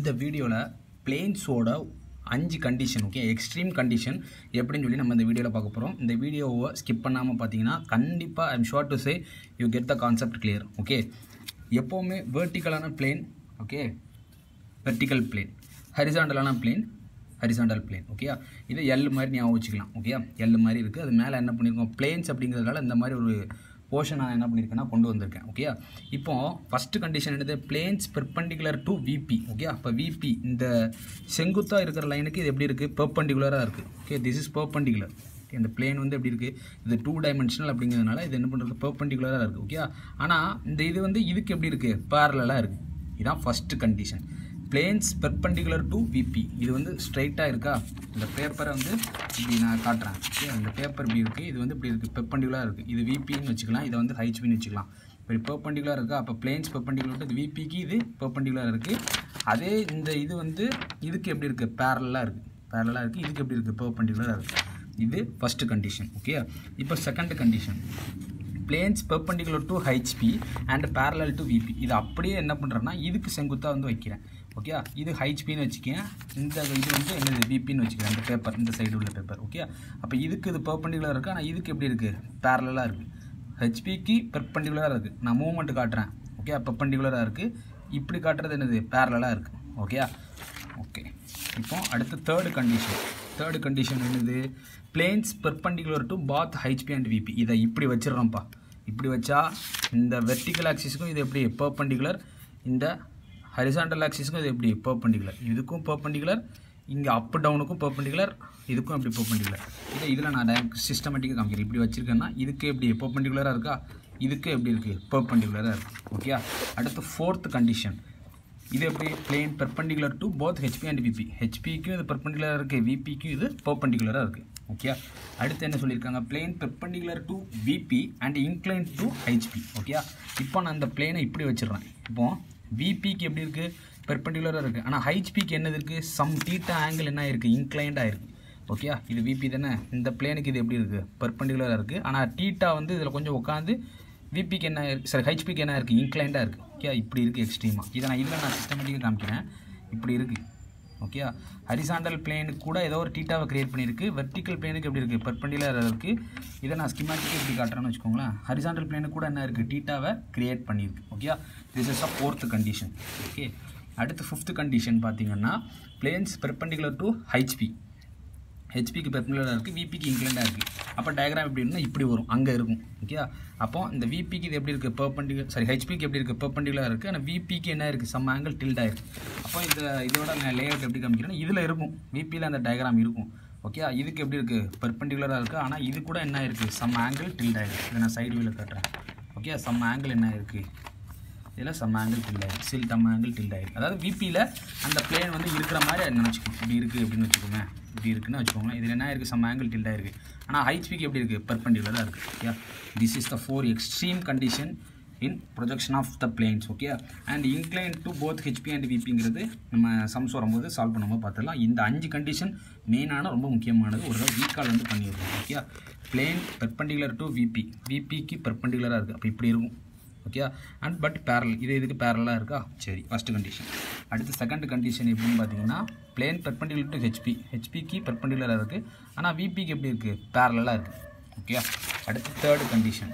இந்த வீடியோவில் பிளேன்ஸோட அஞ்சு கண்டிஷன் ஓகே எக்ஸ்ட்ரீம் கண்டிஷன் எப்படின்னு சொல்லி நம்ம இந்த வீடியோவில் பார்க்க போகிறோம் இந்த வீடியோவை ஸ்கிப் பண்ணாமல் பார்த்தீங்கன்னா கண்டிப்பாக I'm sure to say you get the concept clear okay எப்போவுமே வேர்ட்டிக்கலான பிளேன் ஓகே வெர்டிக்கல் பிளேன் ஹரிசாண்டலான பிளேன் ஹரிசாண்டல் பிளேன் ஓகே இது எல் மாதிரி ஞாபகம் வச்சுக்கலாம் ஓகே எல் மாதிரி இருக்குது அது மேலே என்ன பண்ணியிருக்கோம் பிளேன்ஸ் அப்படிங்கிறதுனால இந்த மாதிரி ஒரு போர்ஷன் நான் என்ன பண்ணியிருக்கேன்னா கொண்டு வந்திருக்கேன் ஓகே இப்போ ஃபஸ்ட்டு கண்டிஷன் என்னது planes perpendicular to VP okay அப்போ விபி இந்த செங்குத்தாக இருக்கிற லைனுக்கு இது எப்படி இருக்குது பெர்பெண்டிகுலராக இருக்குது ஓகே திஸ் இஸ் பெர்பெண்டிகுலர் இந்த பிளேன் வந்து எப்படி இருக்குது இது டூ டைமென்ஷனல் அப்படிங்கிறதுனால இது என்ன பண்ணுறது பெர்பெண்டிகுலராக இருக்குது ஓகே ஆனால் இந்த இது வந்து இதுக்கு எப்படி இருக்குது பேரலாக இருக்குது இதுதான் first condition planes perpendicular to VP இது வந்து ஸ்ட்ரைட்டாக இருக்கா இந்த பேப்பரை வந்து இப்படி நான் காட்டுறேன் ஓகே இந்த பேப்பர் இப்படி இருக்குது இது வந்து இப்படி இருக்குது பெர்பெண்டிகுலராக இருக்குது இது விபின்னு வச்சுக்கலாம் இதை வந்து ஹைச்பின்னு வச்சுக்கலாம் இப்படி பெர்பெண்டிகுலர் இருக்கா அப்போ பிளேன்ஸ் பெர்பெண்டிகுலர் டு விபிக்கு இது பெர்பெண்டிகுலர் இருக்குது அதே இந்த இது வந்து இதுக்கு எப்படி இருக்குது பேரலாக இருக்குது பேரலாக இருக்குது இதுக்கு எப்படி இருக்குது பெர்பெண்டிகுலராக இருக்குது இது ஃபஸ்ட்டு கண்டிஷன் ஓகே இப்போ second condition planes perpendicular to HP and parallel to VP இது அப்படியே என்ன பண்ணுறேன்னா இதுக்கு செங்குத்தாக வந்து வைக்கிறேன் ஓகே இது ஹெச்பின்னு வச்சுக்கேன் இந்த இது வந்து என்னது விபின்னு வச்சுக்கிறேன் இந்த பேப்பர் இந்த சைடு உள்ள பேப்பர் ஓகே அப்போ இதுக்கு இது பெர்பெண்டிகுலர் இருக்குது ஆனால் இதுக்கு எப்படி இருக்குது பேரலாக இருக்குது ஹெச்பிக்கு பெர்பெண்டிகுலராக இருக்குது நான் மூவ்மெண்ட் காட்டுறேன் ஓகே பெர்பெண்டிகுலராக இருக்குது இப்படி காட்டுறது என்னது பேரலாக இருக்குது ஓகே ஓகே இப்போ அடுத்து தேர்டு கண்டிஷன் தேர்டு கண்டிஷன் என்னது planes perpendicular to both HP and VP இதை இப்படி வச்சிடறோம்ப்பா இப்படி வச்சா இந்த வெர்டிக்கல் ஆக்சிஸுக்கும் இது எப்படி பெர்பெண்டிகுலர் இந்த ஹரிசாண்டல் ஆக்சிஸுக்கும் இது எப்படி பெர்பெண்டிகுலர் இதுக்கும் பெர்பெண்டிகுலர் இங்கே அப் டவுனுக்கும் பெர்பெண்டிகுலர் இதுக்கும் எப்படி பெர்பெண்டிகுலர் இதை இதில் நான் சிஸ்டமேட்டிக்காக காமிக்கிறேன் இப்படி வச்சுருக்கேன்னா இதுக்கு எப்படி பெர்பெண்டிகுலராக இருக்கா இதுக்கு எப்படி இருக்குது பெர்பெண்டிகுலராக இருக்குது ஓகே அடுத்து ஃபோர்த் கண்டிஷன் இது எப்படி plane perpendicular to both HP and VP ஹெச்பிக்கும் இது பெர்பெண்டிகுலராக இருக்குது விபிக்கும் இது பெர்பெண்டிகுலராக இருக்குது ஓகே அடுத்து என்ன சொல்லியிருக்காங்க plane perpendicular to VP and incline to HP okay இப்போ நான் அந்த பிளேனை இப்படி வச்சிடுறேன் இப்போ விபிக்கு எப்படி இருக்குது பெர்பெண்டிகுலராக இருக்குது ஆனால் ஹெச்பிக்கு என்னது இருக்குது சம் டீட்டா ஆங்கிள் என்ன இருக்குது இன்க்ளைண்டாக இருக்குது ஓகே இது விபி தானே இந்த பிளேனுக்கு இது எப்படி இருக்குது பெர்பெண்டிகுலராக இருக்குது ஆனால் டீட்டா வந்து இதில் கொஞ்சம் உட்காந்து விபிக்கு என்ன இருக்குது சாரி ஹெச்பிக்கு என்ன இருக்குது இன்க்ளைண்டாக இருக்குது ஓகே இப்படி இருக்குது எக்ஸ்ட்ரீமாக இதை நான் இதில் நான் சிஸ்டமேட்டிக்காக காமிக்கிறேன் இப்படி இருக்குது ஓகே ஹரிசாண்டல் பிளேனுக்கு கூட ஏதோ ஒரு டீட்டாவை கிரியேட் பண்ணியிருக்கு வெர்டிக்கல் பிளேனுக்கு எப்படி இருக்குது பெர்பெண்டிகுலர் இருக்குது இதை நான் ஸ்கிமேட்டிக்காக இப்படி காட்டுறேன்னு வச்சுக்கோங்களேன் ஹரிசாண்டல் பிளேனுக்கு கூட என்ன இருக்குது டீட்டாவை கிரியேட் பண்ணியிருக்கு okay this is a fourth condition okay அடுத்து ஃபிஃப்த்து கண்டிஷன் பார்த்தீங்கன்னா பிளேன்ஸ் பெர்பெண்டிகுலர் டு ஹெச்பி ஹெச்பிக்கு பெர்பெண்டிகுலராக இருக்குது விபிக்கு இன்க்ளைண்டாக இருக்குது அப்போ டயக்ராம் எப்படி இருந்தால் இப்படி வரும் அங்கே இருக்கும் ஓகே அப்போ இந்த விபிக்கு இது எப்படி இருக்குது பெர்பெண்டிகுலர் சாரி ஹெச்பிக்கு எப்படி இருக்குது பெர்பெண்டிகுலராக இருக்குது ஆனால் விபிக்கு என்ன இருக்குது சம் ஆங்கிள் டில்டாக இருக்குது அப்போ இந்த இதோட நான் லேஅவுட் எப்படி காமிக்கிறேன்னா இதில் இருக்கும் விபியில் அந்த டயக்ராம் இருக்கும் ஓகே இதுக்கு எப்படி இருக்குது பெர்பெண்டிகுலராக இருக்குது ஆனால் இது கூட என்ன இருக்குது சம் ஆங்கிள் டில்டாக இருக்குது இதை நான் சைடு வியூவில் காட்டுறேன் ஓகே சம் ஆங்கிள் என்ன இருக்குது இதில் சம் ஆங்கிள் டில்ட் ஆயிருக்கு சில் டம் ஆங்கிள் டில்ட் ஆயிருக்கு அதாவது விபியில் அந்த பிளேன் வந்து இருக்கிற மாதிரி நினச்சிக்கணும் இப்படி இருக்குது அப்படின்னு வச்சுக்கோங்க இப்படி இருக்குன்னு வச்சுக்கோங்களேன் இதில் என்ன இருக்குது சம் ஆங்கிள் டில்ட் ஆயிருக்கு ஆனால் ஹைச்பிக்கு எப்படி இருக்குது பெர்பெண்டிகுலராக இருக்குது okay this is the four extreme condition in projection of the planes okay and incline to both HP and விபிங்கிறது நம்ம சம்ஸ் வரும்போது சால்வ் பண்ணும்போது பார்த்துடலாம் இந்த அஞ்சு கண்டிஷன் மெயினான ரொம்ப முக்கியமானது ஒரு வீக்கால் வந்து பண்ணிடுறோம் okay plane perpendicular to VP விபிக்கு பெர்பெண்டிகுலராக இருக்குது அப்போ இப்படி இருக்கும் ஓகே அண்ட் பட் பேரல் இது இதுக்கு பேரலாக இருக்கா சரி ஃபஸ்ட்டு கண்டிஷன் அடுத்து செகண்ட் கண்டிஷன் எப்படின்னு பார்த்தீங்கன்னா பிளேன் பெர்பெண்டிகுலர் டு ஹெச்பி ஹெச்பிக்கு பெர்பெண்டிகுலராக இருக்குது ஆனால் விபிக்கு எப்படி இருக்குது பேரலாக இருக்குது ஓகே அடுத்து third condition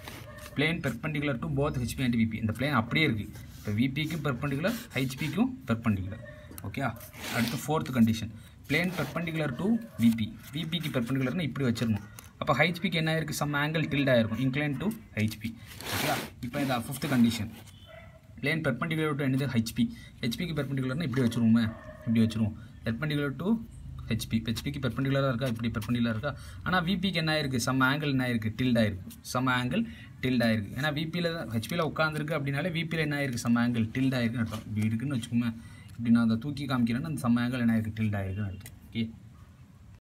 plane perpendicular to both HP and VP இந்த பிளேன் அப்படியே இருக்குது இப்போ விபிக்கும் பெர்பெண்டிகுலர் ஹெச்பிக்கும் பெர்பெண்டிகுலர் ஓகே அடுத்து fourth condition plane perpendicular to VP விபிக்கு பெர்பெண்டிகுலர்னு இப்படி வச்சிடணும் அப்போ ஹெச்பிக்கு என்ன இருக்குது சம் ஆங்கிள் டில்ட் ஆயிருக்கும் இன்க்ளைன் டு ஹெச்பி ஓகே இப்போ இந்த fifth condition plane perpendicular to என்னது ஹெச்பி ஹெச்பிக்கு பெர்பெண்டிகுலர்னா இப்படி வச்சுருவோமே இப்படி வச்சுருவோம் பெர்பெண்டிகுலர் டு ஹெச்பி ஹெச்பிக்கு பெர்பெண்டிகுலராக இருக்கா இப்படி பெர்பெண்டிகுலராக இருக்கா ஆனால் விபிக்கு என்ன ஆயிருக்கு சம் ஆங்கிள் என்ன ஆயிருக்கு டில்ட் ஆயிருக்கு சம் ஆங்கிள் டில்ட் ஆயிருக்கு ஏன்னா விபியில் தான் ஹெச்பியில் உட்காந்துருக்கு அப்படின்னாலே விபியில் என்ன ஆயிருக்கு சம் ஆங்கிள் டில்ட் ஆயிருக்குன்னு அர்த்தம் இப்படி இருக்குன்னு வச்சுக்கோங்க இப்படி நான் அதை தூக்கி காமிக்கிறேன்னா அந்த சம் ஆங்கிள் என்ன ஆயிருக்கு டில்ட் ஆயிருக்குன்னு அர்த்தம் ஓகே